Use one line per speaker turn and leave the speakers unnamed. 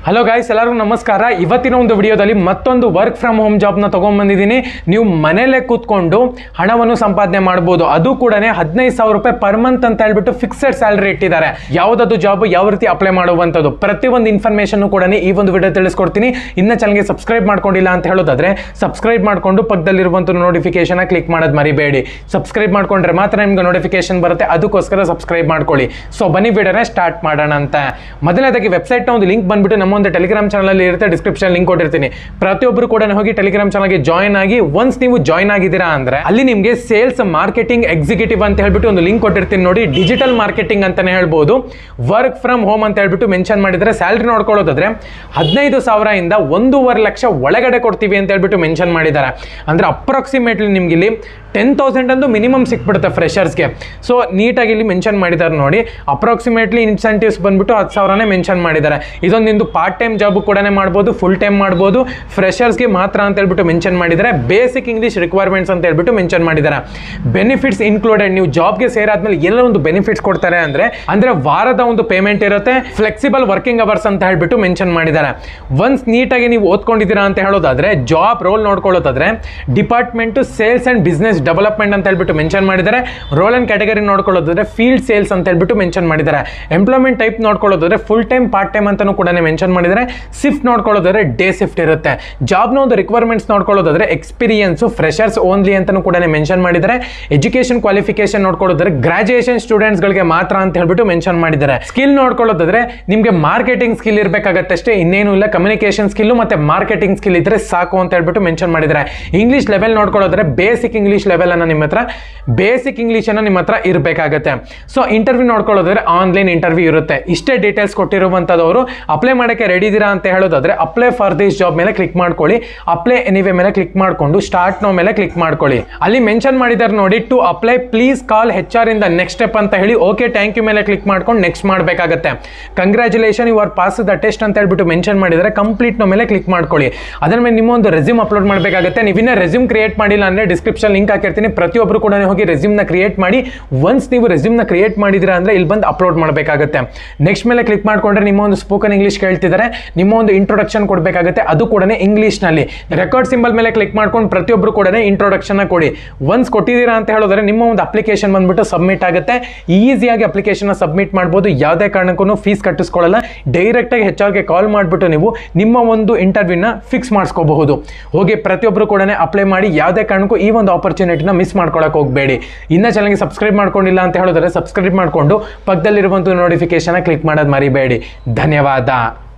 hello guys ಎಲ್ಲರಿಗೂ ನಮಸ್ಕಾರ ಇವತ್ತಿನ ಒಂದು ವಿಡಿಯೋದಲ್ಲಿ ಮತ್ತೊಂದು ವರ್ಕ್ ಫ್ರಮ್ ಹೋಮ್ ಜಾಬ್ನ ತೊಗೊಂಡ್ಬಂದಿದ್ದೀನಿ ನೀವು ಮನೇಲೆ ಕೂತ್ಕೊಂಡು ಹಣವನ್ನು ಸಂಪಾದನೆ ಮಾಡ್ಬೋದು ಅದು ಕೂಡ ಹದಿನೈದು ಸಾವಿರ ರೂಪಾಯಿ ಪರ್ ಮಂತ್ ಅಂತ ಹೇಳ್ಬಿಟ್ಟು ಫಿಕ್ಸೆಡ್ ಸ್ಯಾಲರಿ ಇಟ್ಟಿದ್ದಾರೆ ಯಾವುದದು ಜಾಬ್ ಯಾವ ರೀತಿ ಅಪ್ಲೈ ಮಾಡುವಂಥದ್ದು ಪ್ರತಿಯೊಂದು ಇನ್ಫಾರ್ಮೇಷನ್ ಕೂಡ ಈ ಒಂದು ವಿಡಿಯೋ ತಿಳಿಸ್ಕೊಡ್ತೀನಿ ಇನ್ನ ಚಾನಲ್ಗೆ ಸಬ್ಸ್ಕ್ರೈಬ್ ಮಾಡ್ಕೊಂಡಿಲ್ಲ ಅಂತ ಹೇಳೋದಾದ್ರೆ ಸಬ್ಸ್ಕ್ರೈಬ್ ಮಾಡ್ಕೊಂಡು ಪಕ್ಕದಲ್ಲಿರುವಂಥ ನೋಟಿಫಿಕೇಶನ್ ಕ್ಲಿಕ್ ಮಾಡೋದು ಮರಿಬೇಡಿ ಸಬ್ಸ್ಕ್ರೈಬ್ ಮಾಡ್ಕೊಂಡ್ರೆ ಮಾತ್ರ ನಿಮ್ಗೆ ನೋಟಿಫಿಕೇಶನ್ ಬರುತ್ತೆ ಅದಕ್ಕೋಸ್ಕರ ಸಬ್ಸ್ಕ್ರೈಬ್ ಮಾಡ್ಕೊಳ್ಳಿ ಸೊ ಬನ್ನಿ ವಿಡಿಯೋನ ಸ್ಟಾರ್ಟ್ ಮಾಡೋಣ ಅಂತ ಮೊದಲನೇದಾಗಿ ವೆಬ್ಸೈಟ್ನ ಒಂದು ಲಿಂಕ್ ಬಂದ್ಬಿಟ್ಟು ನಮ್ಮ ಒಂದು ಟೆಲಿಗ್ರಾಮ್ ಚಾನಲ್ ಇರುತ್ತೆ ಡಿಸ್ಕ್ರಿಪ್ಷನ್ ಲಿಂಕ್ ಕೊಟ್ಟಿರ್ತೀನಿ ಪ್ರತಿಯೊಬ್ಬರು ಕೂಡ ಹೋಗಿ ಟೆಲಿಗ್ರಾಮ್ ಚಾನಲ್ಗೆ ಜಾಯ್ನ್ ಆಗಿ ಒನ್ಸ್ ನೀವು ಜಾಯ್ನ್ ಆಗಿದ್ದೀರಾ ಅಂದ್ರೆ ಅಲ್ಲಿ ನಿಮಗೆ ಸೇಲ್ಸ್ ಮಾರ್ಕೆಟಿಂಗ್ ಎಕ್ಸಿಕ್ಯೂಟಿವ್ ಅಂತ ಹೇಳ್ಬಿಟ್ಟು ಒಂದು ಲಿಂಕ್ ಕೊಟ್ಟಿರ್ತೀನಿ ನೋಡಿ ಡಿಜಿಟಲ್ ಮಾರ್ಕೆಟಿಂಗ್ ಅಂತಾನೆ ಹೇಳ್ಬೋದು ವರ್ಕ್ ಫ್ರಮ್ ಹೋಮ್ ಅಂತ ಹೇಳ್ಬಿಟ್ಟು ಮೆನ್ಷನ್ ಮಾಡಿದ್ರೆ ಸ್ಯಾಲ್ರಿ ನೋಡ್ಕೊಳ್ಳೋದಾದ್ರೆ ಹದಿನೈದು ಸಾವಿರ ಇಂದ ಒಂದೂವರೆ ಲಕ್ಷ ಒಳಗಡೆ ಕೊಡ್ತೀವಿ ಅಂತ ಹೇಳ್ಬಿಟ್ಟು ಮೆನ್ಷನ್ ಮಾಡಿದ್ದಾರೆ ಅಂದ್ರೆ ಅಪ್ರಾಕ್ಸಿಮೇಟ್ಲಿ ನಿಮ್ಗೆ ಇಲ್ಲಿ ಟೆನ್ ತೌಸಂಡ್ ಅಂದು ಮಿನಿಮಮ್ ಸಿಕ್ಬಿಡುತ್ತೆ ಫ್ರೆಷರ್ಸ್ಗೆ ಸೊ ನೀಟಾಗಿ ಇಲ್ಲಿ ಮೆನ್ಷನ್ ಮಾಡಿದ್ದಾರೆ ನೋಡಿ ಅಪ್ರಾಕ್ಸಿಮೇಟ್ಲಿ ಇನ್ಸೆಂಟಿವ್ಸ್ ಬಂದ್ಬಿಟ್ಟು ಹತ್ತು ಸಾವಿರನೇ ಮೆನ್ಷನ್ ಮಾಡಿದ್ದಾರೆ ಇದೊಂದು ನಿಂದು ಪಾರ್ಟ್ ಟೈಮ್ ಜಾಬ್ ಕೂಡ ಮಾಡ್ಬೋದು ಫುಲ್ ಟೈಮ್ ಮಾಡ್ಬೋದು ಫ್ರೆಷರ್ಸ್ಗೆ ಮಾತ್ರ ಅಂತ ಹೇಳ್ಬಿಟ್ಟು ಮೆನ್ಷನ್ ಮಾಡಿದ್ದಾರೆ ಬೇಸಿಕ್ ಇಂಗ್ಲೀಷ್ ರಿಕ್ವೈರ್ಮೆಂಟ್ಸ್ ಅಂತ ಹೇಳ್ಬಿಟ್ಟು ಮೆನ್ಷನ್ ಮಾಡಿದ್ದಾರೆ ಬೆನಿಫಿಟ್ಸ್ ಇನ್ಕ್ಲೂಡೆಡ್ ನೀವು ಜಾಬ್ಗೆ ಸೇರಾದ್ಮೇಲೆ ಎಲ್ಲ ಒಂದು ಬೆನಿಫಿಟ್ಸ್ ಕೊಡ್ತಾರೆ ಅಂದ್ರೆ ಅಂದ್ರೆ ವಾರದ ಒಂದು ಪೇಮೆಂಟ್ ಇರುತ್ತೆ ಫ್ಲೆಕ್ಸಿಬಲ್ ವರ್ಕಿಂಗ್ ಅವರ್ಸ್ ಅಂತ ಹೇಳ್ಬಿಟ್ಟು ಮೆನ್ಷನ್ ಮಾಡಿದ್ದಾರೆ ಒನ್ಸ್ ನೀಟಾಗಿ ನೀವು ಓದ್ಕೊಂಡಿದ್ದೀರಾ ಅಂತ ಹೇಳೋದಾದ್ರೆ ಜಾಬ್ ರೋಲ್ ನೋಡ್ಕೊಳ್ಳೋದಾದ್ರೆ department sales and business development ಅಂತ ಹೇಳ್ಬಿಟ್ಟು ಮೆನ್ಷನ್ ಮಾಡಿದ್ದಾರೆ ರೋಲ್ ಅಂಡ್ ಕ್ಯಾಟಗರಿ ನೋಡ್ಕೊಳ್ಳೋದಾದ್ರೆ ಫೀಲ್ಡ್ ಸೇಲ್ಸ್ ಅಂತ ಹೇಳ್ಬಿಟ್ಟು ಮೆನ್ಷನ್ ಮಾಡಿದ್ದಾರೆ ಎಂಪ್ಲಾಯ್ಮೆಂಟ್ ಟೈಪ್ ನೋಡ್ಕೊಳ್ಳೋದಾದ್ರೆ ಫುಲ್ ಟೈಮ್ ಪಾರ್ಟ್ ಟೈಮ್ ಅಂತಾನು ಕೂಡ ಮೆನ್ಷನ್ ಮಾಡಿದ್ದಾರೆ ಶಿಫ್ಟ್ ನೋಡ್ಕೊಳ್ಳೋದಾದ್ರೆ ಡೇ ಶಿಫ್ಟ್ ಇರುತ್ತೆ ಜಾಬ್ನ ಒಂದು ರಿಕ್ವೈರ್ಮೆಂಟ್ಸ್ ನೋಡ್ಕೊಳ್ಳೋದಾದ್ರೆ ಎಕ್ಸ್ಪೀರಿಯನ್ಸ್ ಫ್ರೆಷರ್ಸ್ ಓನ್ಲಿ ಅಂತಾನು ಕೂಡ ಮೆನ್ಷನ್ ಮಾಡಿದ್ದಾರೆ ಎಜುಕೇಶನ್ ಕ್ವಾಲಿಫಿಕೇಶನ್ ನೋಡ್ಕೊಳ್ಳೋದಾದ್ರೆ ಗ್ರಾಜುಯೇಷನ್ ಸ್ಟೂಡೆಂಟ್ಸ್ಗಳಿಗೆ ಮಾತ್ರ ಅಂತ ಹೇಳ್ಬಿಟ್ಟು ಮೆನ್ಷನ್ ಮಾಡಿದ್ದಾರೆ ಸ್ಕಿಲ್ ನೋಡ್ಕೊಳ್ಳೋದಾದ್ರೆ ನಿಮಗೆ ಮಾರ್ಕೆಟಿಂಗ್ ಸ್ಕಿಲ್ ಇರಬೇಕಾಗತ್ತೆ ಅಷ್ಟೇ ಇನ್ನೇನು ಇಲ್ಲ ಕಮ್ಯುನಿಕೇಶನ್ ಸ್ಕಿಲ್ ಮತ್ತೆ ಮಾರ್ಕೆಟಿಂಗ್ ಸ್ಕಿಲ್ ಇದ್ರೆ ಸಾಕು ಅಂತ ಹೇಳ್ಬಿಟ್ಟು ಮೆನ್ಷನ್ ಮಾಡಿದ್ದಾರೆ ಇಂಗ್ಲಿಷ್ ಲೆವೆಲ್ ನೋಡ್ಕೊಳ್ಳೋದ್ರೆ ಬೇಸಿಕ್ ಇಂಗ್ಲಿಷ್ ಲೆವೆಲ್ ಅನ್ನ ನಿಮ್ಮ ಹತ್ರ ಬೇಸಿಕ್ ಇಂಗ್ಲಿಷ್ ಅನ್ನ ನಿಮ್ಮ ಹತ್ರ ಇರಬೇಕಾಗತ್ತೆ ಸೊ ಇಂಟರ್ವ್ಯೂ ನೋಡ್ಕೊಳ್ಳೋದಾದ್ರೆ ಆನ್ಲೈನ್ ಇಂಟರ್ವ್ಯೂ ಇರುತ್ತೆ ಇಷ್ಟೇ ಡೀಟೇಲ್ಸ್ ಕೊಟ್ಟಿರುವಂತದವರು ಅಪ್ಲೈ ಮಾಡಕ್ಕೆ ರೆಡಿ ಇದ್ದೀರಾ ಅಂತ ಹೇಳೋದಾದ್ರೆ ಅಪ್ಲೈ ಫಾರ್ ದಿಸ್ ಜಾಬ್ ಮೇಲೆ ಕ್ಲಿಕ್ ಮಾಡ್ಕೊಳ್ಳಿ ಅಪ್ಲೈ ಎನಿವೆ ಮೇಲೆ ಕ್ಲಿಕ್ ಮಾಡ್ಕೊಂಡು ಸ್ಟಾರ್ಟ್ ನೋ ಮೇಲೆ ಕ್ಲಿಕ್ ಮಾಡ್ಕೊಳ್ಳಿ ಅಲ್ಲಿ ಮೆನ್ಷನ್ ಮಾಡಿದ್ದಾರೆ ನೋಡಿ to apply please call H R ಇಂದ ನೆಕ್ಸ್ಟ್ ಸ್ಟೆಪ್ ಅಂತ ಹೇಳಿ ಓಕೆ ಥ್ಯಾಂಕ್ ಯು ಮೇಲೆ ಕ್ಲಿಕ್ ಮಾಡ್ಕೊಂಡು ನೆಕ್ಸ್ಟ್ ಮಾಡಬೇಕಾಗತ್ತೆ congratulation you are pass the test ಅಂತ ಹೇಳ್ಬಿಟ್ಟು ಮೆನ್ಷನ್ ಮಾಡಿದರೆ ಕಂಪ್ಲೀಟ್ ನೋ ಮೇಲೆ ಕ್ಲಿಕ್ ಮಾಡ್ಕೊಳ್ಳಿ ಅದ್ರ ಮೇಲೆ ನಿಮ್ಮ ಒಂದು ರೆಸ್ಯೂಮ್ ಅಪ್ಲೋಡ್ ಮಾಡಬೇಕಾಗುತ್ತೆ ನೀವು ಇನ್ನೂ ರೆಸ್ಯೂಮ್ ಕ್ರಿಯೇಟ್ ಮಾಡಿಲ್ಲ ಅಂದ್ರೆ ಡಿಸ್ಕ್ರಿಪ್ಷನ್ ಲಿಂಕ್ ಹಾಕಿರ್ತೀನಿ ಪ್ರತಿಯೊಬ್ಬರು ಕೂಡ ಹೋಗಿ ರೆಸ್ಯೂಮ್ನ ಕ್ರಿಯೇಟ್ ಮಾಡಿ ಒನ್ಸ್ ನೀವು ರೆಸ್ಯೂಮ್ನ ಕ್ರಿಯೇಟ್ ಮಾಡಿದಿರಾ ಅಂದ್ರೆ ಇಲ್ಲಿ ಬಂದು ಅಪ್ಲೋಡ್ ಮಾಡಬೇಕಾಗುತ್ತೆ ನೆಕ್ಸ್ಟ್ ಮೇಲೆ ಕ್ಲಿಕ್ ಮಾಡ್ಕೊಂಡ್ರೆ ನಿಮ್ಮ ಒಂದು ಸ್ಪೋಕನ್ ಇಂಗ್ಲಿಷ್ ಕೇಳ್ತಿದ್ದಾರೆ ನಿಮ್ಮ ಒಂದು ಇಂಟ್ರೊಡಕ್ಷನ್ ಕೊಡಬೇಕಾಗುತ್ತೆ ಅದು ಕೂಡ ಇಂಗ್ಲೀಷ್ನಲ್ಲಿ ರೆಕಾರ್ಡ್ ಸಿಂಬಲ್ ಮೇಲೆ ಕ್ಲಿಕ್ ಮಾಡ್ಕೊಂಡು ಪ್ರತಿಯೊಬ್ಬರು ಕೂಡ ಇಂಟ್ರೊಡಕ್ಷನ್ ಕೊಡಿ ಒನ್ಸ್ ಕೊಟ್ಟಿದ್ದೀರಾ ಅಂತ ಹೇಳಿದ್ರೆ ನಿಮ್ಮ ಒಂದು ಅಪ್ಲಿಕೇಶನ್ ಬಂದ್ಬಿಟ್ಟು ಸಬ್ಮಿಟ್ ಆಗುತ್ತೆ ಈಸಿಯಾಗಿ ಅಪ್ಲಿಕೇಶನ್ ಸಬ್ಮಿಟ್ ಮಾಡ್ಬೋದು ಯಾವುದೇ ಕಾರಣಕ್ಕೂ ಫೀಸ್ ಕಟ್ಟಿಸ್ಕೊಳ್ಳಲ್ಲ ಡೈರೆಕ್ಟಾಗಿ ಹೆಚ್ ಆರ್ಗೆ ಕಾಲ್ ಮಾಡಿಬಿಟ್ಟು ನೀವು ನಿಮ್ಮ ಒಂದು ಇಂಟರ್ವ್ಯೂನ ಫಿಕ್ಸ್ ಮಾಡಿಸ್ಕೋಬಹುದು ಹೋಗಿ ಪ್ರತಿಯೊಬ್ಬರು ಕೂಡ ಅಪ್ಲೈ ಮಾಡಿ ಯಾವುದೇ ಕಾರಣಕ್ಕೂ ಈ ಒಂದು ಆಪರ್ಚುನಿಟಿನ ಮಿಸ್ ಮಾಡ್ಕೊಳಕ್ಕೆ ಹೋಗಬೇಡಿ ಇನ್ನ ಚಾನಲ್ಗೆ ಸಬ್ಸ್ಕ್ರೈಬ್ ಮಾಡ್ಕೊಂಡಿಲ್ಲ ಅಂತ ಹೇಳಿದ್ರೆ ಸಬ್ಸ್ಕ್ರೈಬ್ ಮಾಡಿಕೊಂಡು ಪಕ್ಕದಲ್ಲಿರುವಂಥ ನೋಟಿಫಿಕೇಶನ್ ಕ್ಲಿಕ್ ಮಾಡೋದು ಮರಿಬೇಡಿ ಧನ್ಯವಾದ